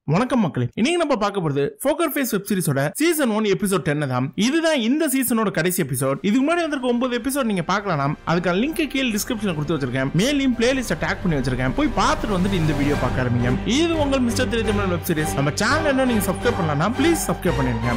வணக்கம் மக்களே இன்னைக்கு நம்ம பார்க்க போறது போக்கர் ஃபேஸ் வெப் சீரிஸோட சீசன் ஒன் எபிசோட் டென் தான் இதுதான் இந்த சீசனோட கடைசி எபிசோட் இதுக்கு முன்னாடி வந்திருக்க ஒன்பது எபிசோட் நீங்க பார்க்கலாம் அதுக்கான லிங்க் கீழே டிஸ்கிரிப்ஷன்ல கொடுத்து வச்சிருக்கேன் மேலையும் பிளேலிஸ்ட டேக் பண்ணி வச்சிருக்கேன் போய் பார்த்துட்டு வந்துட்டு இந்த வீடியோ பார்க்க ஆரம்பிங்க இது உங்கள் மிஸ்டர் திரைத்தமிழ் வெப் சீரிஸ் நம்ம சேனல் என்ன நீங்க சப்ஸ்கிரைப் பண்ணலாம் ப்ளீஸ் சப்ஸ்கிரைப் பண்ணிருங்க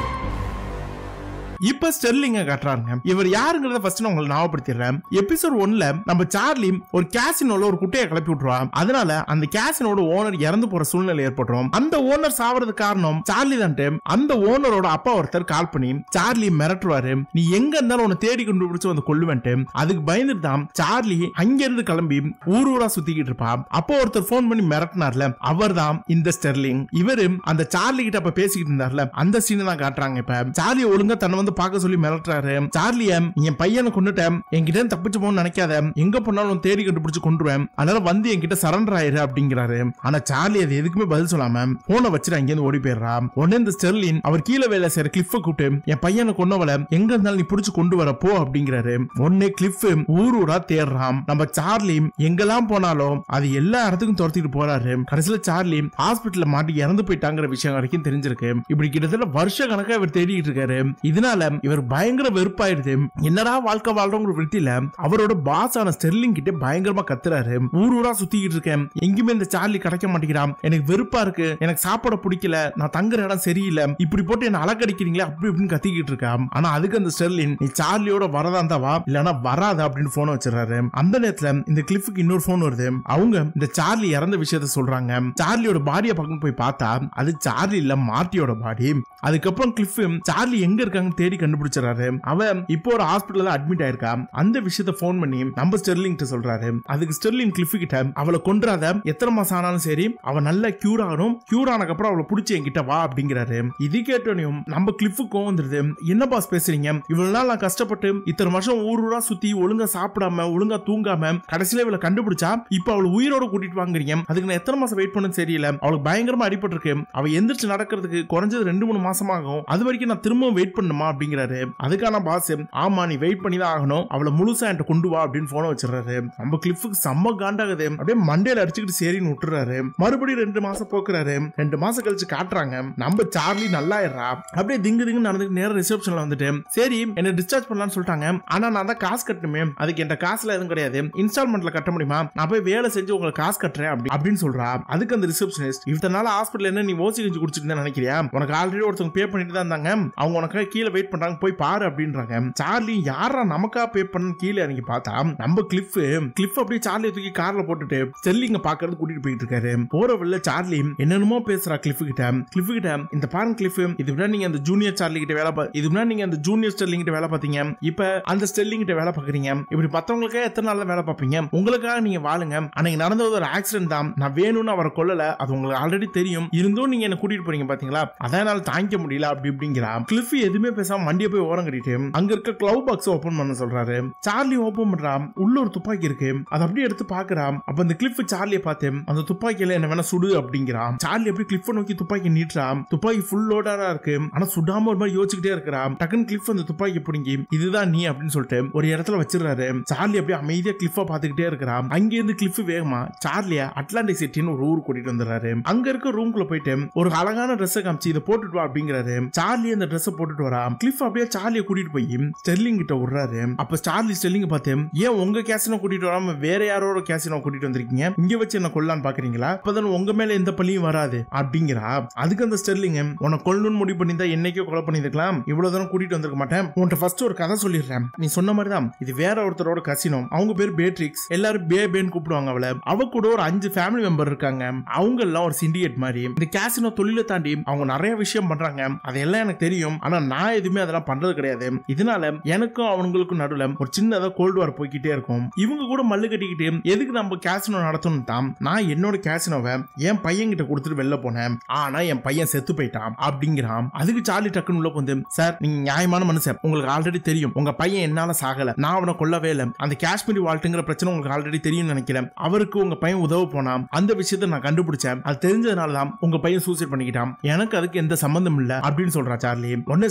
இப்ப ஸ்டெர்லிங்க காட்டுறாங்க இவர் யாருங்கிறத ஃபர்ஸ்ட் நான் உங்களுக்கு ஞாபகப்படுத்திடுறேன் எபிசோட் ஒன்ல நம்ம சார்லி ஒரு கேசினோல ஒரு குட்டையை கிளப்பி விட்டுருவான் அதனால அந்த கேசினோட ஓனர் இறந்து போற சூழ்நிலை ஏற்பட்டுரும் அந்த ஓனர் சாவறதுக்கு காரணம் சார்லி தான்ட்டு அந்த ஓனரோட அப்பா ஒருத்தர் கால் பண்ணி சார்லி மிரட்டுவாரு நீ எங்க இருந்தாலும் உன்னை தேடி கண்டுபிடிச்சு வந்து கொள்ளுவேன்ட்டு அதுக்கு பயந்துட்டு தான் சார்லி அங்க இருந்து கிளம்பி ஊர் ஊரா சுத்திக்கிட்டு இருப்பான் அப்போ ஒருத்தர் போன் பண்ணி மிரட்டினார்ல அவர் தான் இந்த ஸ்டெர்லிங் இவரு அந்த சார்லி கிட்ட அப்ப பேசிக்கிட்டு இருந்தார்ல அந்த சீனை தான் காட்டுறாங்க இப்ப சார்லி ஒழுங்கா தன்னை வந்து பார்க்க சொல்லி மிரட்டுறாரு சார்லிய என் பையனை கொண்டுட்டேன் என்கிட்ட இருந்து தப்பிச்சு போகணும்னு நினைக்காத எங்க போனாலும் தேடி கண்டுபிடிச்சு கொண்டுருவேன் அதனால வந்து என்கிட்ட சரண்டர் ஆயிரு அப்படிங்கிறாரு ஆனா சார்லி அது எதுக்குமே பதில் சொல்லாம போனை வச்சுட்டு அங்கேருந்து ஓடி போயிடுறா உடனே இந்த ஸ்டெர்லின் அவர் கீழே வேலை செய்யற கிளிஃப கூப்பிட்டு என் பையனை கொன்னவள எங்க இருந்தாலும் நீ புடிச்சு கொண்டு வர போ அப்படிங்கிறாரு உடனே கிளிஃப் ஊர் ஊரா தேடுறான் நம்ம சார்லி எங்கெல்லாம் போனாலும் அது எல்லா இடத்துக்கும் துரத்திட்டு போறாரு கடைசியில சார்லி ஹாஸ்பிட்டல்ல மாட்டி இறந்து போயிட்டாங்கிற விஷயம் வரைக்கும் தெரிஞ்சிருக்கு இப்படி கிட்டத்தட்ட வருஷ கணக்கா இவர் தேடிட்டு இருக்காரு இதனால இவர் பயங்கர வெறுப்பாயிடுது என்னடா வாழ்க்கை வாழ்றோங்கிற விருத்தியில அவரோட பாஸ் ஆன ஸ்டெர்லிங் கிட்ட பயங்கரமா கத்துறாரு ஊர் ஊரா சுத்திக்கிட்டு இருக்கேன் எங்கேயுமே இந்த சார்லி கிடைக்க மாட்டேங்கிறான் எனக்கு வெறுப்பா இருக்கு எனக்கு சாப்பிட பிடிக்கல நான் தங்குற இடம் சரியில்லை இப்படி போட்டு என்ன அலக்கடிக்கிறீங்களே அப்படி இப்படின்னு கத்திக்கிட்டு இருக்கான் ஆனா அதுக்கு அந்த ஸ்டெர்லின் நீ சார்லியோட வரதா இருந்தா வா இல்லனா வராத அப்படின்னு போன் வச்சிடறாரு அந்த நேரத்துல இந்த கிளிஃபுக்கு இன்னொரு போன் வருது அவங்க இந்த சார்லி இறந்த விஷயத்த சொல்றாங்க சார்லியோட பாடியை பார்க்கணும் போய் பார்த்தா அது சார்லி இல்ல மார்ட்டியோட பாடி அதுக்கப்புறம் கிளிஃப் சார்லி எங்க இருக்காங்கன்னு தேடி கண்டுபிடிச்சிடறாரு அவன் இப்போ ஒரு ஹாஸ்பிட்டல்ல அட்மிட் ஆயிருக்கா அந்த விஷயத்த போன் பண்ணி நம்ம ஸ்டெர்லிங் கிட்ட சொல்றாரு அதுக்கு ஸ்டெர்லிங் கிளிஃப் கிட்ட அவளை கொன்றாத எத்தனை மாசம் ஆனாலும் சரி அவ நல்லா கியூர் ஆகணும் கியூர் ஆனதுக்கு அப்புறம் அவளை பிடிச்சி என்கிட்ட வா அப்படிங்கிறாரு இது கேட்டோனையும் நம்ம கிளிஃபுக்கும் வந்துருது என்ன பாஸ் பேசுறீங்க இவ்வளவு நாள் நான் கஷ்டப்பட்டு இத்தனை வருஷம் ஊர் ஊரா சுத்தி ஒழுங்கா சாப்பிடாம ஒழுங்கா தூங்காம கடைசியில இவளை கண்டுபிடிச்சா இப்ப அவளை உயிரோட கூட்டிட்டு வாங்குறீங்க அதுக்கு நான் எத்தனை மாசம் வெயிட் பண்ணு தெரியல அவளுக்கு பயங்கரமா அடிபட்டு இருக்கு அவ எந்திரிச்சு நடக்கிறதுக்கு குறைஞ்சது ரெண்டு மூணு மாசமாகும் அது வரைக்கும் நான் திரும்பவும் வெயிட் பண்ணுமா அப்படிங்கிறாரு அதுக்கான பாஸ் ஆமா நீ வெயிட் பண்ணி தான் ஆகணும் அவளை முழுசா என்கிட்ட கொண்டு வா அப்படின்னு போன வச்சிடறாரு நம்ம கிளிஃபுக்கு செம்ம காண்டாகுது அப்படியே மண்டையில அடிச்சுக்கிட்டு சரின்னு விட்டுறாரு மறுபடியும் ரெண்டு மாசம் போக்குறாரு ரெண்டு மாசம் கழிச்சு காட்டுறாங்க நம்ம சார்லி நல்லாயிடுறா அப்படியே திங்கு திங்கு நடந்துட்டு நேரம் ரிசப்ஷன்ல வந்துட்டு சரி என்ன டிஸ்சார்ஜ் பண்ணலாம்னு சொல்லிட்டாங்க ஆனா நான் தான் காசு கட்டணுமே அதுக்கு என்கிட்ட காசுல எதுவும் கிடையாது இன்ஸ்டால்மெண்ட்ல கட்ட முடியுமா நான் போய் வேலை செஞ்சு உங்களுக்கு காசு கட்டுறேன் அப்படி அப்படின்னு சொல்றா அதுக்கு அந்த ரிசப்ஷனிஸ்ட் இத்தனை நாள் ஹாஸ்பிட்டல் என்ன நீ ஓசி கஞ்சி குடிச்சிட்டு தான் நினைக்கிறியா உனக்கு ஆல்ரெடி ஒருத்தவங்க பே பண்ணிட்டு தான் இருந்தாங்க அவங்க உனக்கு கீழே வெயிட் பண்றாங்க போய் பாரு அப்படின்றாங்க சார்லி யாரா நமக்கா பே பண்ண கீழே இறங்கி பார்த்தா நம்ம கிளிஃப் கிளிஃப் அப்படியே சார்லியை தூக்கி கார்ல போட்டுட்டு ஸ்டெல்லிங்க பாக்குறது கூட்டிட்டு போயிட்டு இருக்காரு போற வழியில சார்லி என்னென்னமோ பேசுறா கிளிஃப் கிட்ட கிளிஃப் கிட்ட இந்த பாருங்க கிளிஃப் இது முன்னாடி நீங்க அந்த ஜூனியர் சார்லி கிட்ட வேலை பா- இது முன்னாடி நீங்க அந்த ஜூனியர் ஸ்டெல்லிங் கிட்ட வேலை பார்த்தீங்க இப்ப அந்த ஸ்டெல்லிங் கிட்ட வேலை பாக்குறீங்க இப்படி மத்தவங்களுக்கே எத்தனை நாள்ல வேலை பார்ப்பீங்க உங்களுக்காக நீங்க வாழுங்க அன்னைக்கு நடந்தது ஒரு ஆக்சிடென்ட் தான் நான் வேணும்னு அவரை கொல்லல அது உங்களுக்கு ஆல்ரெடி தெரியும் இருந்தும் நீங்க என்ன கூட்டிட்டு போறீங்க பாத்தீங்களா அதான் என்னால தாங்கிக்க முடியல அப்படி இப்படிங்கிறா கிளிஃப் எதுவுமே பேசாம வண்டியை போய் ஓரம் கட்டிட்டு அங்க இருக்க கிளவ் பாக்ஸ் ஓபன் பண்ண சொல்றாரு சார்லி ஓபன் பண்றான் உள்ள ஒரு துப்பாக்கி இருக்கு அதை அப்படியே எடுத்து பாக்குறான் அப்ப அந்த கிளிஃப் சார்லியை பார்த்து அந்த துப்பாக்கியில என்ன வேணா சுடு அப்படிங்கிறான் சார்லி அப்படியே கிளிஃப் நோக்கி துப்பாக்கி நீட்டுறான் துப்பாக்கி ஃபுல் லோடா இருக்கு ஆனா சுடாம ஒரு மாதிரி யோசிச்சுக்கிட்டே இருக்கிறான் டக்குன்னு கிளிஃப் அந்த துப்பாக்கி பிடுங்கி இதுதான் நீ அப்படின்னு சொல்லிட்டு ஒரு இடத்துல வச்சிடுறாரு சார்லி அப்படியே அமைதியா கிளிஃப பாத்துக்கிட்டே இருக்கிறான் அங்க இருந்து கிளிஃப் வேகமா சார்லிய அட்லாண்டிக் சிட்டின்னு ஒரு ஊர் கூட்டிட்டு வந்துடுறாரு அங்க இருக்க ரூம்குள்ள போயிட்டு ஒரு அழகான ட்ரெஸ் காமிச்சு இதை போட்டுட்டு வா அப்படிங்கிறாரு சார்லி அந்த ட்ரெஸ் போட்டுட்டு வரா கிளிஃப் அப்படியே சார்லிய கூட்டிட்டு போய் ஸ்டெர்லிங் கிட்ட விடுறாரு அப்ப சார்லி ஸ்டெர்லிங் பார்த்து ஏன் உங்க கேசினோ கூட்டிட்டு வராம வேற யாரோட கேசினோ கூட்டிட்டு வந்திருக்கீங்க இங்க வச்சு என்ன கொல்லான்னு பாக்குறீங்களா அப்பதான் உங்க மேல எந்த பழியும் வராது அப்படிங்கிறா அதுக்கு அந்த ஸ்டெர்லிங் உன்னை கொல்லணும்னு முடிவு பண்ணியிருந்தா என்னைக்கோ கொலை பண்ணிருக்கலாம் இவ்வளவு தூரம் கூட்டிட்டு வந்திருக்க மாட்டேன் உன்கிட்ட ஃபர்ஸ்ட் ஒரு கதை சொல்லிடுறேன் நீ சொன்ன மாதிரி தான் இது வேற ஒருத்தரோட கசினோ அவங்க பேர் பேட்ரிக்ஸ் எல்லாரும் பே பேன்னு கூப்பிடுவாங்க அவளை அவ கூட ஒரு அஞ்சு ஃபேமிலி மெம்பர் இருக்காங்க அவங்க எல்லாம் ஒரு சிண்டிகேட் மாதிரி இந்த கேசினோ தொழிலை தாண்டி அவங்க நிறைய விஷயம் பண்றாங்க அதெல்லாம் எனக்கு தெரியும் ஆனா நான் எதுவுமே அதெல்லாம் பண்றது கிடையாது இதனால எனக்கும் அவங்களுக்கும் நடுவுல ஒரு சின்னதா கோல்டு வார் போய்கிட்டே இருக்கும் இவங்க கூட மல்லு கட்டிக்கிட்டு எதுக்கு நம்ம கேசினோ நடத்தணும் தான் நான் என்னோட கேசினோவை என் பையன் கிட்ட கொடுத்துட்டு வெளில போனேன் ஆனா என் பையன் செத்து போயிட்டான் அப்படிங்கிறான் அதுக்கு சார்லி டக்குன்னு உள்ள வந்து சார் நீங்க நியாயமான மனுஷன் உங்களுக்கு ஆல்ரெடி தெரியும் உங்க பையன் என்னால சாகல நான் அவனை கொல்லவே இல்லை அந்த காஷ்மீரி வால்ட்டுங்கிற பிரச்சனை உங்களுக்கு ஆல்ரெடி தெரியும் நினைக்கிறேன் அவருக்கு உங்க பையன் உதவ போனான் அந்த விஷயத்தை நான் கண்டுபிடிச்சேன் அது தெரிஞ்சதுனால தான் உங்க பையன் சூசைட் பண்ணிக்கிட்டான் எனக்கு அதுக்கு எந்த சம்பந்தம் இல்ல அப்படின்னு சொல்றா சார்லி உடனே ஸ்டெர்லிங்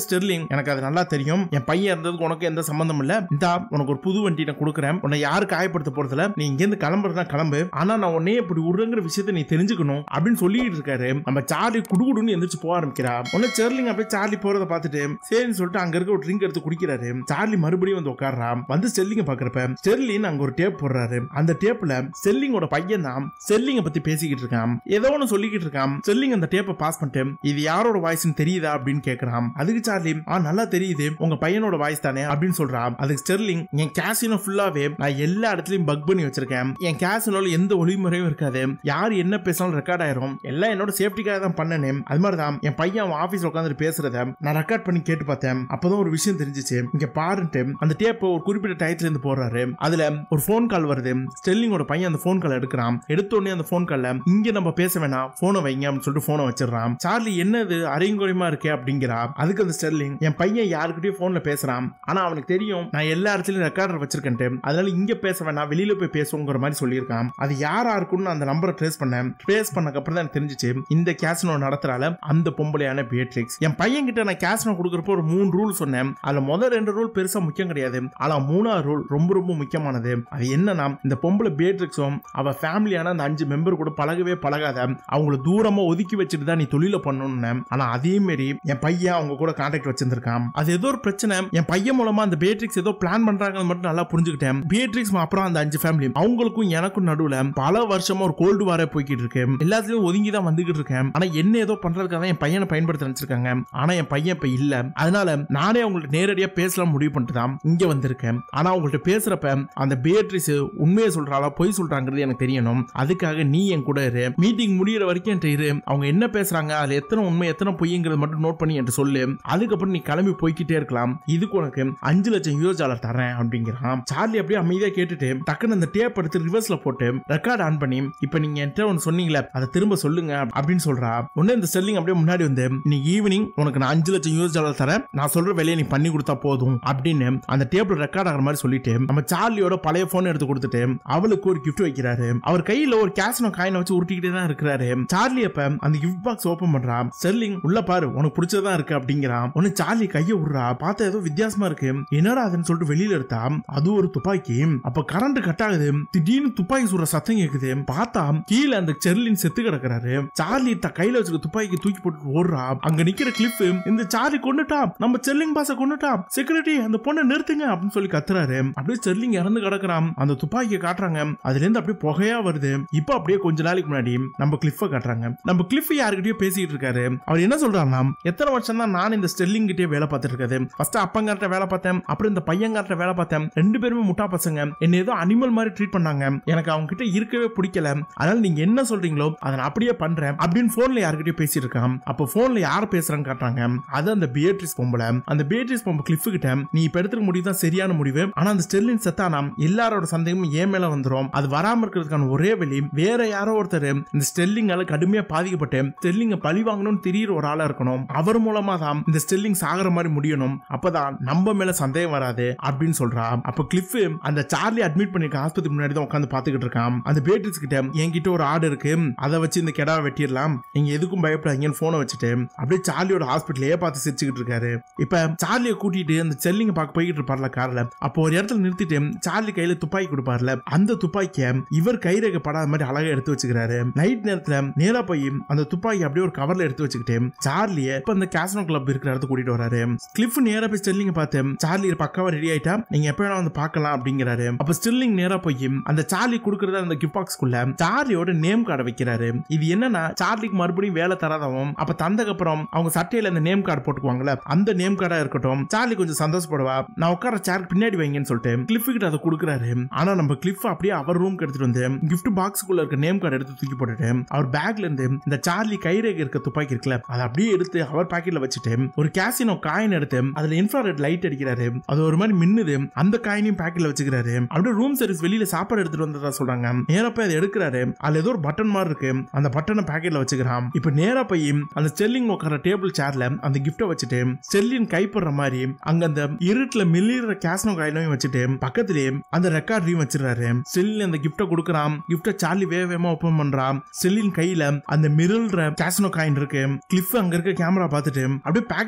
ஸ்டெர்லிங் எனக்கு அது நல்லா தெரியும் என் பையன் இருந்ததுக்கு உனக்கு எந்த சம்பந்தம் இல்ல இந்தா உனக்கு ஒரு புது வண்டி நான் கொடுக்குறேன் உன்னை யாரு காயப்படுத்த போறதுல நீ இங்கேருந்து கிளம்புறதா கிளம்பு ஆனா நான் உன்னையே இப்படி விடுறங்கிற விஷயத்த நீ தெரிஞ்சுக்கணும் அப்படின்னு சொல்லிட்டு இருக்காரு நம்ம சார்லி குடுகுடுன்னு எந்திரிச்சு போக ஆரம்பிக்கிறா உடனே ஸ்டெர்லிங் அப்படியே சார்லி போறத பார்த்துட்டு சரின்னு சொல்லிட்டு அங்க இருக்க ஒரு ட்ரிங்க் எடுத்து குடிக்கிறாரு சார்லி மறுபடியும் வந்து உட்கார்றா வந்து ஸ்டெர்லிங்க பாக்குறப்ப ஸ்டெர்லின் அங்க ஒரு டேப் போடுறாரு அந்த டேப்ல செல்லிங்கோட பையன் தான் செல்லிங்க பத்தி பேசிக்கிட்டு இருக்கான் ஏதோ ஒன்னு சொல்லிக்கிட்டு இருக்கான் செல்லிங் அந்த டேப்பை பாஸ் பண்ணிட்டு இது யாரோட வாய்ஸ்னு தெரியுதா அப்படின்னு கேக்குறான் அதுக்கு சார்லி ஆ நல்லா தெரியுது உங்க பையனோட வாய்ஸ் தானே அப்படின்னு சொல்றான் அதுக்கு ஸ்டெர்லிங் என் கேசினோ ஃபுல்லாவே நான் எல்லா இடத்துலயும் பக் பண்ணி வச்சிருக்கேன் என் கேசினோல எந்த ஒளிமுறையும் இருக்காது யார் என்ன பேசினாலும் ரெக்கார்ட் ஆயிரும் எல்லாம் என்னோட சேஃப்டிக்காக தான் பண்ணனேன் அது மாதிரி தான் என் பையன் அவன் ஆபீஸ்ல உட்காந்துட்டு பேசுறத நான் ரெக்கார்ட் பண்ணி கேட்டு பார்த்தேன் அப்பதான் ஒரு விஷயம் தெரிஞ்சிச்சு இங்க பாருன்ட்டு அந்த டேப்பை ஒரு குறிப்பிட்ட டயத்துல இருந்து போடுறாரு அதுல ஒரு ஃபோன் கால் வருது ஸ்டெல்லிங்கோட பையன் அந்த ஃபோன் கால் எடுக்கிறான் எடுத்த உடனே அந்த ஃபோன் கால்ல இங்க நம்ம பேச வேணாம் போனை வைங்க அப்படின்னு சொல்லிட்டு போனை வச்சிடறான் சார்லி என்னது அரைங்குறையமா இருக்கே அப்படிங்கிறா அதுக்கு அந்த ஸ்டெர்லிங் என் பையன் யாருக்கிட்டயும் போன்ல பேசுறான் ஆனா அவனுக்கு தெரியும் நான் எல்லா இடத்துலயும் ரெக்கார்டர் வச்சிருக்கேன்ட்டு அதனால இங்க பேச வேணாம் வெளியில போய் பேசுங்கிற மாதிரி சொல்லியிருக்கான் அது யாரா இருக்கும்னு அந்த நம்பரை ட்ரேஸ் பண்ணேன் ட்ரேஸ் பண்ணக்கு அப்புறம் தான் எனக்கு தெரிஞ்சிச்சு இந்த கேசினோ நடத்துறால அந்த பொம்பளையான பேட்ரிக்ஸ் என் பையன் கிட்ட நான் கேசினோ கொடுக்குறப்போ ஒரு மூணு ரூல் சொன்னேன் அதுல முதல் ரெண்டு ரூல் பெருசா முக்கியம் கிடையாது ஆனா மூணாவது ரூல் ரொம்ப ரொம்ப முக்கியமானது அது என்னன்னா இந்த பொம்பளை பேட்ரிக்ஸும் அவ ஃபேமிலியான அந்த அஞ்சு மெம்பர் கூட பழகவே பழகாத அவங்கள தூரமா ஒதுக்கி வச்சுட்டு தான் நீ தொழில பண்ணணும்னு ஆனா அதே மாரி என் பையன் அவங்க கூட கான்டாக்ட் வச்சிருந்திருக்கான் அது ஏதோ ஒரு பிரச்சனை என் பையன் மூலமா அந்த பேட்ரிக்ஸ் ஏதோ பிளான் பண்றாங்கன்னு மட்டும் நல்லா புரிஞ்சுக்கிட்டேன் பேட்ரிக்ஸ் அப்புறம் அந்த அஞ்சு ஃபேமிலி அவங்களுக்கும் எனக்கும் நடுவுல பல வருஷமா ஒரு கோல்டு வாரே போய்கிட்டு இருக்கு எல்லாத்துலயும் ஒதுங்கி தான் வந்துகிட்டு இருக்கேன் ஆனா என்ன ஏதோ பண்றதுக்காக தான் என் பையனை பயன்படுத்த நினைச்சிருக்காங்க ஆனா என் பையன் இப்ப இல்ல அதனால நானே அவங்கள்ட்ட நேரடியா பேசலாம் முடிவு பண்ணிட்டு தான் இங்க வந்திருக்கேன் ஆனா அவங்கள்ட்ட பேசுறப்ப அந்த பேட்ரிஸ் உண்மையை சொல்றாளா பொய் சொல்றாங்கிறது எனக்கு தெரியணும் அதுக்காக நீ என் கூட இரு மீட்டிங் முடியிற வரைக்கும் என்கிட்ட இரு அவங்க என்ன பேசுறாங்க அதுல எத்தனை உண்மை எத்தனை பொய்ங்கிறது மட்டும் நோட் பண்ணி என்கிட்ட சொல்லு அதுக்கப்புறம் நீ கிளம்பி போய்க்கிட்டே இருக்கலாம் இதுக்கு உனக்கு அஞ்சு லட்சம் யூஎஸ் டாலர் தரேன் அப்படிங்கிறான் சார்லி அப்படியே அமைதியா கேட்டுட்டு டக்குன்னு அந்த டேப் எடுத்து ரிவர்ஸ்ல போட்டு ரெக்கார்ட் ஆன் பண்ணி இப்ப நீங்க என்கிட்ட ஒன்னு சொன்னீங்களே அதை திரும்ப சொல்லுங்க அப்படின்னு சொல்றா உடனே இந்த செல்லிங் அப்படியே முன்னாடி வந்து நீ ஈவினிங் உனக்கு நான் அஞ்சு லட்சம் யூஎஸ் டாலர் தரேன் நான் சொல்ற வேலையை நீ பண்ணி கொடுத்தா போதும் அப்படின்னு அந்த டேப்ல ரெக்கார்ட் ஆகிற மாதிரி சொல்லிட்டு நம்ம சார்லியோட பழைய போன் எடுத்து கொடுத்துட்டு அவளுக்கு ஒரு கிஃப்ட் வைக்கிறாரு அவர் கையில ஒரு கேஷனோ காயினை வச்சு உருட்டிக்கிட்டே தான் இருக்கிறாரு சார்லி அப்ப அந்த கிஃப்ட் பாக்ஸ் ஓபன் பண்றான் செல்லிங் உள்ள பாரு உனக்கு பிடிச்சதா இருக்கு அப்படிங்கிறான் உடனே சார்லி கையை விடுறா பார்த்தா ஏதோ வித்தியாசமா இருக்கு என்னடா அதுன்னு சொல்லிட்டு வெளியில எடுத்தா அது ஒரு துப்பாக்கி அப்ப கரண்ட் கட் ஆகுது திடீர்னு துப்பாக்கி சுடுற சத்தம் கேக்குது பார்த்தா கீழே அந்த செர்லின் செத்து கிடக்குறாரு சார்லி த கையில வச்சுக்க துப்பாக்கி தூக்கி போட்டு ஓடுறா அங்க நிக்கிற கிளிப் இந்த சார்லி கொண்டுட்டா நம்ம செர்லிங் பாச கொண்டுட்டா செக்யூரிட்டி அந்த பொண்ணை நிறுத்துங்க அப்படின்னு சொல்லி கத்துறாரு அப்படியே செர்லிங் இறந்து கிடக்குறான் அந்த துப்பாக்கியை காட்டுறாங்க அதுல இருந்து அப்படியே புகையா வருது இப்போ அப்படியே கொஞ்ச நாளைக்கு முன்னாடி நம்ம கிளிஃப காட்டுறாங்க நம்ம கிளிஃப் யாருக்கிட்டயோ பேசிக்கிட்டு இருக்காரு அவர் என்ன சொல்றாருன்னா எத்தனை வருஷம் தான் நான் இந்த ஸ்டெல்லிங் கிட்டே வேலை பார்த்துட்டு இருக்காது ஃபர்ஸ்ட் அப்பங்கார்ட்ட வேலை பார்த்தேன் அப்புறம் இந்த பையங்கார்ட்ட வேலை பார்த்தேன் ரெண்டு பேருமே முட்டா பசங்க என்ன ஏதோ அனிமல் மாதிரி ட்ரீட் பண்ணாங்க எனக்கு அவங்க கிட்ட இருக்கவே பிடிக்கல அதனால நீங்க என்ன சொல்றீங்களோ அதை நான் அப்படியே பண்றேன் அப்படின்னு போன்ல யாருக்கிட்டயும் பேசிட்டு இருக்கான் அப்போ போன்ல யார் பேசுறான்னு காட்டுறாங்க அது அந்த பியட்ரிஸ் பொம்பளை அந்த பியட்ரிஸ் பொம்பளை கிளிஃப் கிட்ட நீ இப்ப எடுத்துக்க முடிவு தான் சரியான முடிவு ஆனா அந்த ஸ்டெர்லின் செத்தானா எல்லாரோட சந்தேகமும் ஏன் மேல வந்துரும் அது வராம இருக்கிறதுக்கான ஒரே வழி வேற யாரோ ஒருத்தர் இந்த ஸ்டெல்லிங்கால கடுமையா பாதிக்கப்பட்டு ஸ்டெல்லிங்க பழி வாங்கணும்னு தெரியுற ஒரு ஆளா இருக்கணும் அவர் மூலமா தான் இந்த ஸ்டெல்லிங் சாகிற மாதிரி முடியணும் அப்பதான் நம்ம மேல சந்தேகம் வராது அப்படின்னு சொல்றா அப்ப கிளிஃப் அந்த சார்லி அட்மிட் பண்ணிருக்க ஆஸ்பத்திரி முன்னாடி தான் உட்காந்து பாத்துக்கிட்டு இருக்கான் அந்த பேட்ரிஸ் கிட்ட என்கிட்ட ஒரு ஆடு இருக்கு அதை வச்சு இந்த கெடாவை வெட்டிடலாம் நீங்க எதுக்கும் பயப்படாதீங்கன்னு போனை வச்சுட்டு அப்படியே சார்லியோட ஹாஸ்பிட்டலையே பார்த்து சிரிச்சுக்கிட்டு இருக்காரு இப்ப சார்லியை கூட்டிட்டு அந்த செல்லிங்க பார்க்க போய்கிட்டு இருப்பார்ல கார்ல அப்போ ஒரு இடத்துல நிறுத்திட்டு சார்லி கையில துப்பாக்கி கொடுப்பார்ல அந்த துப்பாக்கிய இவர் கைரேகை படாத மாதிரி அழகா எடுத்து வச்சுக்கிறாரு நைட் நேரத்துல நேரா போய் அந்த துப்பாக்கி அப்படியே ஒரு கவர்ல எடுத்து வச்சுக்கிட்டு சார்லிய இப்ப அந்த கேசனோ கிளப் இருக்கிற இடத்துக்கு கூட்டிட்டு வராரு கிளிஃப் நேரா போய் ஸ்டெல்லிங்க பார்த்து சார்லி பக்காவா ரெடி ஆயிட்டா நீங்க எப்ப வேணா வந்து பார்க்கலாம் அப்படிங்கிறாரு அப்ப ஸ்டில்லிங் நேரா போய் அந்த சார்லி கொடுக்கறத அந்த கிஃப்ட் பாக்ஸ்க்குள்ள சார்லியோட நேம் கார்டை வைக்கிறாரு இது என்னன்னா சார்லிக்கு மறுபடியும் வேலை தராதவும் அப்ப தந்தக்கு அப்புறம் அவங்க சட்டையில அந்த நேம் கார்டு போட்டுக்குவாங்கல்ல அந்த நேம் கார்டா இருக்கட்டும் சார்லி கொஞ்சம் சந்தோஷப்படுவா நான் உட்கார சேர் பின்னாடி வைங்கன்னு சொல்லிட்டு கிளிஃப் கிட்ட அதை கொடுக்குறாரு ஆனா நம்ம கிளிஃப் அப்படியே அவர் ரூம்க்கு எடுத்துட்டு வந்து கிஃப்ட் பாக்ஸ்க்குள்ள இருக்க நேம் கார்டு எடுத்து தூக்கி போட்டுட்டு அவர் பேக்ல இருந்து இந்த சார்லி கைரேகை இருக்க துப்பாக்கி இருக்குல்ல அதை அப்படியே எடுத்து அவர் பாக்கெட்ல வச்சுட்டு ஒரு கேசினோ காயின் எடுத்து அதுல இன்ஃப்ராரெட் லைட் அடிக்கிறாரு அது ஒரு மாதிரி மின்னுது அந்த காயினையும் பாக்கெட்ல வச்சுக்கிறாரு அப்படியே ரூம் சர்வீஸ் வெளியில சாப்பாடு எடுத்துட்டு வந்ததா சொல்றாங்க நேரா போய் அதை எடுக்கிறாரு அதுல ஏதோ ஒரு பட்டன் மாதிரி இருக்கு அந்த பட்டனை பாக்கெட்ல வச்சுக்கிறான் இப்ப நேரா போய் அந்த ஸ்டெல்லிங் உட்கார டேபிள் சேர்ல அந்த கிஃப்ட வச்சுட்டு ஸ்டெல்லின் கைப்படுற மாதிரி அங்க அந்த இருட்டுல மில்லிற கேஸ்னோ காயினையும் வச்சுட்டு பக்கத்திலேயே அந்த ரெக்கார்டையும் வச்சிடறாரு ஸ்டெல்லின் அந்த கிஃப்ட கொடுக்கறான் கிஃப்ட சார்லி வேக வேகமா ஓபன் பண்றான் ஸ்டெல்லின் கையில அந்த மிரல்ற கேஸ்னோ காயின் இருக்கு கிளிஃப் அங்க இருக்க கேமரா பார்த்துட்டு அப்படியே பாக்கெட் கை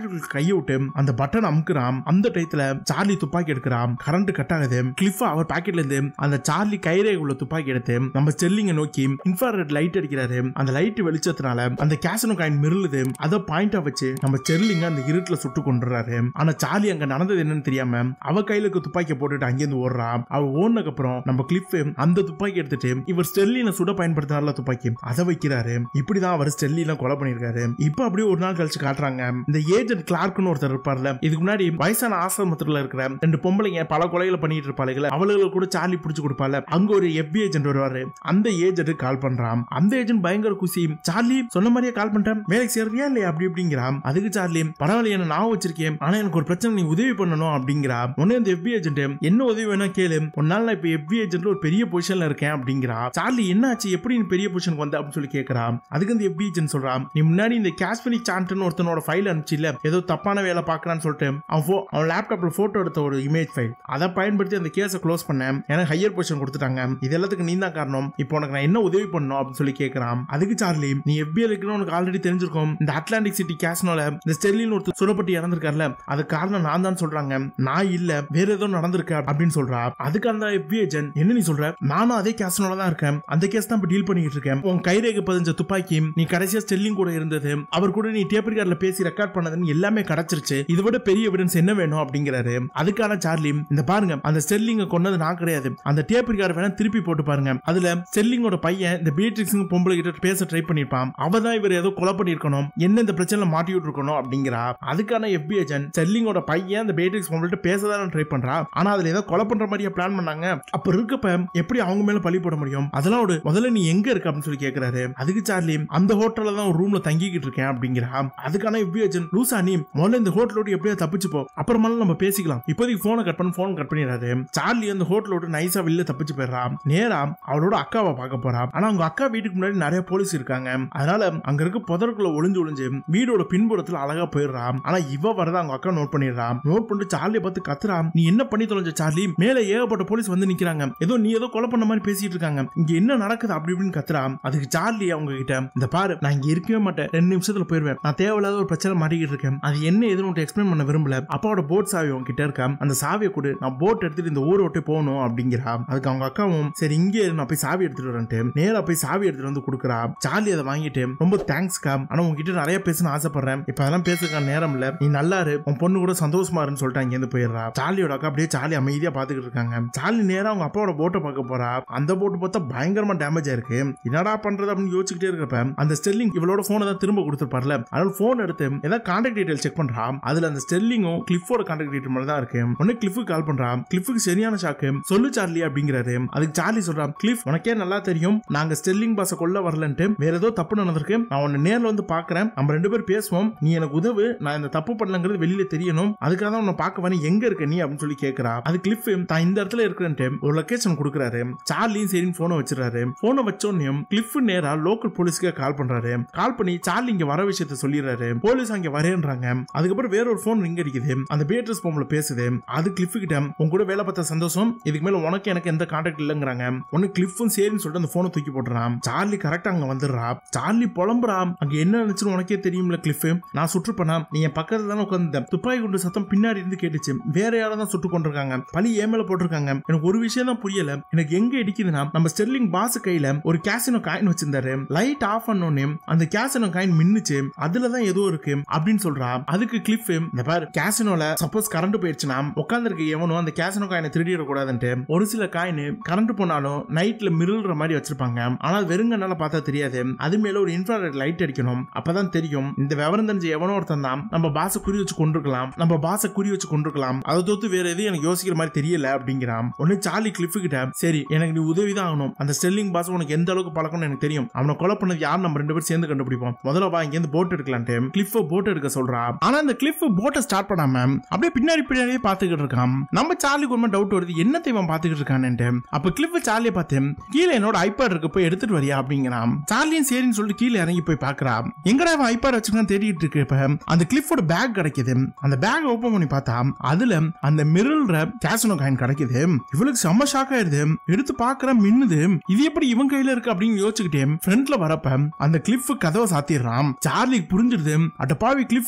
கையை விட்டு அந்த பட்டன் அமுக்குறான் அந்த டயத்துல சார்லி துப்பாக்கி எடுக்கிறான் கரண்ட் கட் ஆகுது கிளிஃப் அவர் பாக்கெட்ல இருந்து அந்த சார்லி கைரே உள்ள துப்பாக்கி எடுத்து நம்ம ஸ்டெல்லிங்க நோக்கி இன்ஃப்ராரெட் லைட் அடிக்கிறாரு அந்த லைட் வெளிச்சத்தினால அந்த கேசனோ காயின் மிருளுது அதை பாயிண்டா வச்சு நம்ம ஸ்டெர்லிங்க அந்த இருட்டுல சுட்டு கொண்டுறாரு ஆனா சார்லி அங்க நடந்தது என்னன்னு தெரியாம அவ கையில இருக்க துப்பாக்கியை போட்டுட்டு அங்கேருந்து ஓடுறா அவ ஓடுனதுக்கு அப்புறம் நம்ம கிளிஃப் அந்த துப்பாக்கி எடுத்துட்டு இவர் ஸ்டெர்லினை சுட பயன்படுத்தினார்ல துப்பாக்கி அதை வைக்கிறாரு இப்படிதான் அவர் ஸ்டெர்லின கொலை பண்ணிருக்காரு இப்ப அப்படியே ஒரு நாள் கழிச்சு காட்டுறாங்க இந்த ஏஜென்ட் கிளார்க்னு ஒருத்தர் இருப்பார்ல இதுக்கு முன்னாடி வயசான ஆசிரமத்துல இருக்கிற ரெண்டு பொம்பளைங்க பல கொலைகளை பண்ணிட்டு இருப்பாளுங்கள அவளுக்கு கூட சார்லி பிடிச்சு கொடுப்பால அங்க ஒரு எஃபி ஏஜென்ட் வருவாரு அந்த ஏஜென்ட் கால் பண்றான் அந்த ஏஜென்ட் பயங்கர குசி சார்லி சொன்ன மாதிரியே கால் பண்ணிட்டேன் வேலைக்கு சேர்றியா இல்லையா அப்படி அப்படிங்கிறான் அதுக்கு சார்லி பரவாயில்ல என்ன நான் வச்சிருக்கேன் ஆனா எனக்கு ஒரு பிரச்சனை நீ உதவி பண்ணணும் அப்படிங்கிறா உடனே அந்த எஃபி ஏஜென்ட் என்ன உதவி வேணா கேளு ஒரு நாள் நான் இப்ப எஃபி ஏஜென்ட்ல ஒரு பெரிய பொசிஷன்ல இருக்கேன் அப்படிங்கிறா சார்லி என்ன ஆச்சு எப்படி நீ பெரிய பொசிஷனுக்கு வந்த அப்படின்னு சொல்லி கேட்கறா அதுக்கு அந்த எஃபி ஏஜென்ட் சொல்றான் நீ முன்னாடி இந்த காஷ்மீரி சாண்ட்னு ஒருத்தனோட ஃபைல் அனுப்பிச்சில்ல ஏதோ தப்பான வேலை பார்க்கறான்னு சொல்லிட்டு அவன் pho- அவன் லேப்டாப்ல போட்டோ எடுத்த ஒரு இமேஜ் ஃபைல் அதை பயன்படுத்தி அந்த கேஸை க்ளோஸ் பண்ணேன் எனக்கு ஹையர் பொசிஷன் கொடுத்துட்டாங்க இது எல்லாத்துக்கு நீ தான் காரணம் இப்போ உனக்கு நான் என்ன உதவி பண்ணணும் அப்படின்னு சொல்லி கேட்கறான் அதுக்கு சார்லி நீ FBI இருக்குன்னு உனக்கு ஆல்ரெடி தெரிஞ்சிருக்கும் இந்த அட்லாண்டிக் சிட்டி கேஸ்னோல இந்த ஸ்டெர்லின் ஒருத்தர் சுடப்பட்டு இறந்திருக்காருல அது காரணம் நான் தான் சொல்றாங்க நான் இல்ல வேற ஏதோ நடந்திருக்கு அப்படின்னு சொல்றா அதுக்கு அந்த FBI ஏஜென்ட் என்ன நீ சொல்ற நானும் அதே கேஸ்னோல தான் இருக்கேன் அந்த கேஸ் தான் இப்ப டீல் பண்ணிட்டு இருக்கேன் உன் கைரேகை பதிஞ்ச துப்பாக்கி நீ கடைசியா ஸ்டெல்லிங் கூட இருந்தது அவர் கூட நீ டேப் ரெக்கார்ட்ல பேசி ரெக்கார்ட் பண்ணதுன்னு எல்லாமே கிடைச்சிருச்சு இதை விட பெரிய எவிடன்ஸ் என்ன வேணும் அப்படிங்கிறாரு அதுக்கான சார்லி இந்த பாருங்க அந்த ஸ்டெல்லிங்க கொன்னது நான் கிடையாது அந்த டேப் ரெக்கார்ட் வேணா திருப்பி போட்டு பாருங்க அதுல ஸ்டெல்லிங்கோட பையன் இந்த பீட்ரிக்ஸ் பொம்பளை கிட்ட பேச ட்ரை பண்ணிருப்பான் அவ தான் இவர் ஏதோ கொலை பண்ணிருக்கணும் என்ன இந்த பிரச்சனை மாட்டி விட்டுருக்கணும் அப்படிங்கிறா அதுக்கான எஃபி ஏஜென்ட் ஸ்டெல்லிங்கோட பையன் அந்த பீட்ரிக்ஸ் பொம்பளை பேசதான் ட்ரை பண்றா ஆனா அதுல ஏதோ கொலை பண்ற மாதிரியே பிளான் பண்ணாங்க அப்ப இருக்கப்ப எப்படி அவங்க மேல பழி போட முடியும் அதெல்லாம் ஒரு முதல்ல நீ எங்க இருக்க அப்படின்னு சொல்லி கேக்குறாரு அதுக்கு சார்லி அந்த ஹோட்டல்ல தான் ஒரு ரூம்ல தங்கிக்கிட்டு இருக்கேன் அப்படிங்கிறா அதுக்கான எஃபி ஏஜென்ட் லூசா நீ முதல்ல இந்த ஹோட்டல் விட்டு எப்படியா தப்பிச்சு போ அப்புறமாலும் நம்ம பேசிக்கலாம் இப்போதைக்கு போனை கட் பண்ணி போன் கட் பண்ணிடுறாரு சார்லி அந்த ஹோட்டல் விட்டு நைஸா வெளில தப்பிச்சு போயிடுறா நேரா அவளோட அக்காவை பார்க்க போறா ஆனா அவங்க அக்கா வீட்டுக்கு முன்னாடி நிறைய போலீஸ் இருக்காங்க அதனால அங்க இருக்க புதருக்குள்ள ஒளிஞ்சு ஒளிஞ்சு வீடோட பின்புறத்துல அழகா போயிடுறா ஆனா இவ வரத அவங்க அக்கா நோட் பண்ணிடுறா நோட் பண்ணிட்டு சார்லியை பார்த்து கத்துறா நீ என்ன பண்ணி தொலைஞ்ச சார்லி மேல ஏகப்பட்ட போலீஸ் வந்து நிக்கிறாங்க ஏதோ நீ ஏதோ கொலை பண்ண மாதிரி பேசிட்டு இருக்காங்க இங்க என்ன நடக்குது அப்படி இப்படின்னு கத்துறா அதுக்கு சார்லி அவங்க கிட்ட இந்த பாரு நான் இங்க இருக்கவே மாட்டேன் ரெண்டு நிமிஷத்துல போயிருவேன் நான் தேவையில்லாத ஒரு பிரச்சனை மாட்டிக்கிட்டு இருக்கேன் அது என்ன எதுன்னு உன்ட்டு எக்ஸ்பிளைன் பண்ண விரும்பல அப்பாவோட போட் சாவி உங்ககிட்ட இருக்கா அந்த சாவியை கொடு நான் போட் எடுத்துட்டு இந்த ஊரை விட்டு போகணும் அப்படிங்கிறா அதுக்கு அவங்க அக்காவும் சரி இங்கே இரு, நான் போய் சாவி எடுத்துட்டு வரேன்ட்டு நேரா போய் சாவி எடுத்துட்டு வந்து கொடுக்குறா சார்லி அதை வாங்கிட்டு ரொம்ப தேங்க்ஸ்க்கா ஆனா உங்ககிட்ட நிறைய பேசணும்னு ஆசைப்படுறேன் இப்ப அதெல்லாம் பேசுறதுக்கான நேரம் இல்ல நீ நல்லா இரு உன் பொண்ணு கூட சந்தோஷமா இருன்னு சொல்லிட்டு அங்கேருந்து போயிடுறா சார்லியோட அக்கா அப்படியே சார்லி அமைதியா பாத்துக்கிட்டு இருக்காங்க சார்லி நேரா அவங்க அப்பாவோட போட்டை பார்க்க போறா அந்த போட்டு பார்த்தா பயங்கரமா டேமேஜ் ஆயிருக்கு என்னடா பண்றது அப்படின்னு யோசிச்சுக்கிட்டே இருக்கப்ப அந்த ஸ்டெல்லிங் இவளோட போனை தான் திரும்ப கொடுத்துருப்பார்ல அதனால போன் எடுத்து ஏதாவது கான்டாக்ட் டீடைல் செக் பண்றா அதுல அந்த ஸ்டெல்லிங்கும் கிளிஃபோட கான்டாக்ட் டீடைல் மாதிரி தான் இருக்கு உடனே கிளிஃபுக்கு கால் பண்றா கிளிஃபுக்கு சரியான ஷாக்கு சொல்லு சார்லி அப்படிங்கிறாரு அதுக்கு சார்லி சொல்றான் கிளிஃப் உனக்கே நல்லா தெரியும் நாங்க ஸ்டெல்லிங் பாஸ கொல்ல வரலன்ட்டு வேற ஏதோ தப்பு நடந்திருக்கு நான் உன்னை நேர்ல வந்து பாக்குறேன் நம்ம ரெண்டு பேரும் பேசுவோம் நீ எனக்கு உதவு நான் இந்த தப்பு பண்ணலங்கிறது வெளியில தெரியணும் அதுக்காக தான் உன்னை பார்க்க வரேன் எங்க இருக்க நீ அப்படின்னு சொல்லி கேக்குறா அது கிளிஃப் தான் இந்த இடத்துல இருக்கிறேன்ட்டு ஒரு லொகேஷன் கொடுக்குறாரு சார்லியும் சரின்னு போனை வச்சிடறாரு போனை வச்சோடனே கிளிஃப் நேரா லோக்கல் போலீஸ்க்கு கால் பண்றாரு கால் பண்ணி சார்லி இங்க வர விஷயத்த சொல்லிடுறாரு போலீஸ் அங்க வரேன்றாங்க அதுக்கப்புறம் வேற ஒரு போன் ரிங் அடிக்குது அந்த பேட்ரஸ் பொம்பளை பேசுது அது கிளிஃப் கிட்ட உன் கூட வேலை பார்த்த சந்தோஷம் இதுக்கு மேல உனக்கு எனக்கு எந்த கான்டாக்ட் இல்லைங்கிறாங்க உனக்கு கிளிஃபும் சரின்னு சொல்லிட்டு அந்த போனை தூக்கி போட்டுறான் சார்லி கரெக்டா அங்க வந்துடுறா சார்லி புலம்புறா அங்க என்ன நினைச்சுன்னு உனக்கே தெரியும்ல கிளிஃப் நான் சுற்றுப்பேனா நீ என் பக்கத்துல தானே உட்காந்து துப்பாக்கி குண்டு சத்தம் பின்னாடி இருந்து கேட்டுச்சு வேற யாரும் தான் சுட்டு கொண்டிருக்காங்க பழி ஏன் மேல போட்டிருக்காங்க எனக்கு ஒரு விஷயம் தான் புரியல எனக்கு எங்க இடிக்குதுன்னா நம்ம ஸ்டெர்லிங் பாஸ் கையில ஒரு கேசினோ காயின் வச்சிருந்தாரு லைட் ஆஃப் பண்ணோன்னே அந்த கேசினோ காயின் மின்னுச்சு அதுல தான் ஏதோ இருக்கு அப்படின்னு சொல்றா அதுக்கு கிளிஃப் இந்த பாரு கேசினோல சப்போஸ் கரண்ட் போயிடுச்சுன்னா உட்காந்துருக்க எவனும் அந்த கேசினோ காயினை திருடிடக்கூடாதுன்ட்டு ஒரு சில காயின் கரண்ட் போனாலும் நைட்ல மிருள்ற மாதிரி வச்சிருப்பாங்க ஆனால் வெறுங்கனால பார்த்தா தெரியாது அது மேல ஒரு இன்ஃப்ராரெட் லைட் அடிக்கணும் அப்பதான் தெரியும் இந்த விவரம் தெரிஞ்ச எவனோ ஒருத்தன் தான் நம்ம பாச குறி வச்சு கொண்டிருக்கலாம் நம்ம பாச குறி வச்சு கொண்டிருக்கலாம் அதை தோத்து வேற எதுவும் எனக்கு யோசிக்கிற மாதிரி தெரியல அப்படிங்கிறான் ஒன்னு சார்லி கிளிஃப் கிட்ட சரி எனக்கு நீ உதவி தான் ஆகணும் அந்த ஸ்டெல்லிங் பாஸ் உனக்கு எந்த அளவுக்கு பழக்கம்னு எனக்கு தெரியும் அவனை கொலை பண்ணது யார் நம்ம ரெண்டு பேரும் சேர்ந்து கண்டுபிடிப்போம் முதல்ல வா இங்க இருந்து போட் எடுக்கலான்ட்டு கிளிஃப் போட் எடுக்க சொல்றா ஆனா அந்த கிளிஃப் போட்டை ஸ்டார்ட் பண்ணாம அப்படியே பின்னாடி பின்னாடியே பாத்துக்கிட்டு இருக்கான் நம்ம சார்லிக்கு ஒரு டவுட் வருது என்னத்தை இவன் பாத்துக்கிட்டு இருக்கான்ட்டு அப்ப கிளிஃப் சார்லியை பார்த்து கீழே என்னோட ஐபேட் இருக்கு போய் எடுத்துட்டு வரியா அப்படிங்கிறான் சார்லியும் சரின்னு சொல்லிட்டு கீழே இறங்கி போய் பாக்குறா எங்கடா இவன் ஐபேட் வச்சுக்கலாம் தேடிட்டு இருக்கு இப்ப அந்த கிளிஃபோட பேக் கிடைக்குது அந்த பேக் ஓபன் பண்ணி பார்த்தா அதுல அந்த மிரல்ற கேசனோ காயின் கிடைக்குது இவளுக்கு செம்ம ஷாக் ஆயிருது எடுத்து பாக்குற மின்னுது இது எப்படி இவன் கையில இருக்கு அப்படின்னு யோசிச்சுக்கிட்டே ஃப்ரண்ட்ல வரப்ப அந்த கிளிஃப் கதவை சாத்திடுறான் சார்லிக்கு புரிஞ்சிடுது அட்ட பாவி கிளிஃப் நீ தான்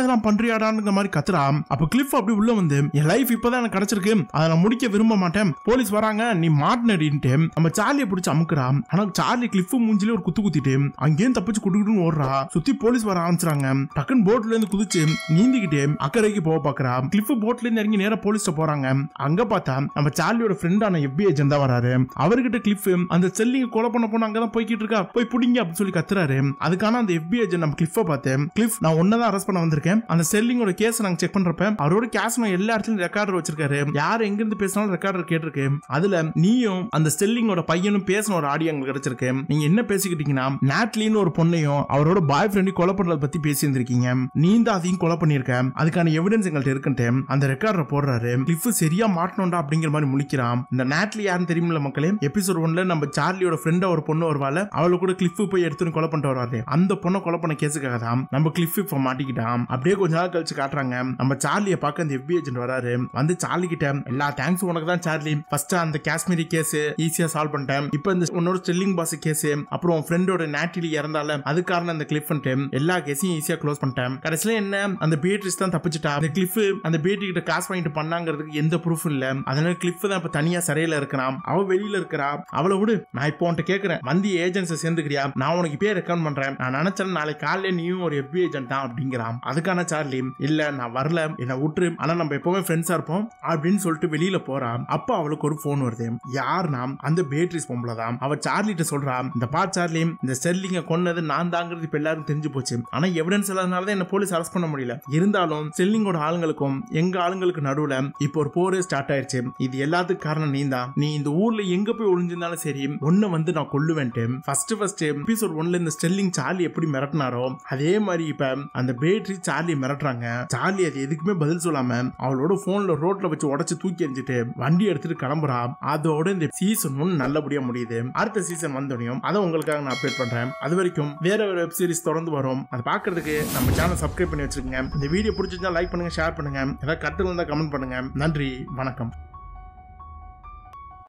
இதெல்லாம் பண்றியாடான்ற மாதிரி கத்துறான் அப்ப கிளிஃப் அப்படி உள்ள வந்து என் லைஃப் இப்பதான் எனக்கு கிடைச்சிருக்கு அதை நான் முடிக்க விரும்ப மாட்டேன் போலீஸ் வராங்க நீ மாட்டினடின்ட்டு நம்ம சார்லியை பிடிச்சி அமுக்குறான் ஆனா சார்லி கிளிஃப் மூஞ்சிலே ஒரு குத்து குத்திட்டு அங்கேயும் தப்பிச்சு குடுக்குன்னு ஓடுறா சுத்தி போலீஸ் வர ஆரம்பிச்சாங்க டக்குன்னு போட்ல இருந்து குதிச்சு நீந்திக்கிட்டே அக்கறைக்கு போக பாக்குறா கிளிஃப் போட்ல இருந்து இறங்கி நேரா போலீஸ் போறாங்க அங்க பார்த்தா நம்ம சார்லியோட ஃப்ரெண்டான எஃபி ஏஜென்ட் தான் வராரு அவர்கிட்ட கிளிஃப் அந்த செல்லிங்க கொலை பண்ண போன அங்கதான் போய்கிட்டு இருக்கா போய் புடிங்க அப்படின்னு சொல்லி கத்துறாரு அதுக்கான அந்த எஃபி ஏஜென்ட் நம்ம கிளிஃப பார்த்தேன் கிளிஃப் நான் ஒன்னதான் அரெஸ்ட் பண்ண வந்திருக்கேன் அந்த செல்லிங்கோட கேஸ் நாங்க செக் பண்றப்ப அவரோட கேஸ் நான் எல்லா இடத்துலயும் ரெக்கார்டர் வச்சிருக்காரு யார் எங்க இருந்து பேசினாலும் ரெக்கார்டர் கேட்டிருக்கு அதுல நீயும் அந்த செல்லிங்கோட பையனும் பேசின ஒரு ஆடியோ எங்களுக்கு கிடைச்சிருக்கு நீங்க என்ன பேசிக்கிட்டீங்கன்னா நாட்லின்னு ஒரு பொண்ணையும் அவரோட பாய் ஃப்ரெண்டையும் கொலை பண்றத பத்தி பேசியிருந்திருக்கீங்க நீ தான் அதையும் கொலை பண்ணிருக்க அதுக்கான எவிடன்ஸ் எங்கள்கிட்ட இருக்குன்ட்டு அந்த ரெக்கார்டர் போடுறாரு கிளிஃப் சரியா மாட்டணும்டா அப்படிங்கிற மாதிரி முழிக்கிறான் இந்த நாட்லி யாருன்னு தெரியுமில்ல மக்களே எபிசோட் ஒன்ல நம்ம சார்லியோட ஃப்ரெண்ட ஒரு பொண்ணு வருவாள் அவளை கூட கிளிஃப் போய் எடுத்துன்னு கொலை பண்ணிட்டு வராரு அந்த பொண்ணை கொலை பண்ண கேஸுக்காக தான் நம்ம கிளிஃப் இப்ப மாட்டிக்கிட்டான் அப்படியே கொஞ்ச நாள் கழிச்சு காட்டுறாங்க நம்ம சார்லியை பார்க்க அந்த எஃபி ஏஜென்ட் வராரு வந்து சார்லி கிட்ட எல்லா தேங்க்ஸ் உனக்கு தான் சார்லி ஃபர்ஸ்ட் அந்த காஷ்மீரி கேஸ் ஈஸியா சால்வ் பண்ணிட்டேன் இப்போ இந்த உன்னோட ஸ்டெல்லிங் பாஸ் கேஸ் அப்புறம் உன் ஃப்ரெண்டோட நேட்டிலி இறந்தால அது காரணம் அந்த கிளிஃப் எல்லா கேஸையும் ஈஸியா க்ளோஸ் பண்ணிட்டேன் கடைசியில என்ன அந்த பீட்ரிஸ் தான் தப்பிச்சிட்டா அந்த கிளிஃப் அந்த பேட்டி கிட்ட காசு வாங்கிட்டு பண்ணாங்கிறதுக்கு எந்த ப்ரூஃபும் இல்ல அதனால கிளிஃப் தான் இப்ப தனியா சிறையில இருக்கிறான் அவ வெளியில இருக்கிறா அவளை விடு நான் இப்போ உன்கிட்ட கேட்கறேன் வந்தி ஏஜென்ட்ஸை சேர்ந்துக்கிறியா நான் உனக்கு பேர் ரெக்கமெண்ட் பண்றேன் நான் நினைச்சேன் நாளைக்கு காலையில நீயும் ஒரு எஃபி ஏஜென்ட் தான் அப்படிங்கிறான் அதுக்கான சார்லி இல்ல நான் வரல என்ன விட்டுரு ஆனா நம்ம எப்பவுமே ஃப்ரெண்ட்ஸா இருப்போம் அப்படின்னு சொல்லிட்டு வெளியில போறான் அப்ப அவளுக்கு ஒரு போன் வருது யாருனா அந்த பேட்ரிஸ் பொம்பளை தான் அவ சார்லிட்ட சொல்றா இந்த பா சார்லி இந்த செல்லிங்க கொன்னது நான் தாங்கிறது இப்ப எல்லாரும் தெரிஞ்சு போச்சு ஆனா எவிடன்ஸ் இல்லாதனால தான் என்ன போலீஸ் அரெஸ்ட் பண்ண முடியல இருந்தாலும் செல்லிங்கோட ஆளுங்களுக்கும் எங்க ஆளுங்களுக்கு நடுவுல இப்போ ஒரு போரே ஸ்டார்ட் ஆயிடுச்சு இது எல்லாத்துக்கும் காரணம் நீ தான் நீ இந்த ஊர்ல எங்க போய் ஒளிஞ்சிருந்தாலும் சரி ஒன்ன வந்து நான் கொல்லுவேன்ட்டு ஃபர்ஸ்ட் ஃபர்ஸ்ட் எபிசோட் ஒன்ல இந்த ஸ்டெல்லிங் சார்லி எப்படி மிரட்டினாரோ அதே மாதிரி இப்ப அந்த பேட்டரி சார்லி மிரட்டுறாங்க சார்லி அது எதுக்குமே பதில் சொல்லாம அவளோட போன்ல ரோட்ல வச்சு உடச்சு தூக்கி எறிஞ்சிட்டு வண்டி எடுத்துட்டு கிளம்புறா அதோட இந்த சீசன் ஒன் நல்லபடியா முடியுது அடுத்த சீசன் வந்தோடனையும் அதை உங்களுக்காக நான் அப்டேட் பண்றேன் அது வரைக்கும் வேற ஒரு வெப் சீரிஸ் தொடர்ந்து வரும் அதை பாக்குறதுக்கு நம்ம சேனல் சப்ஸ்கிரைப் பண்ணி வச்சிருக்கங்க இந்த வீடியோ பிடிச்சிருந்தா லைக் பண்ணுங்க ஷேர் பண்ணுங்க ஏதாவது கருத்து இருந்தா கமெண்ட் பண்ணுங்க நன்றி வணக்கம்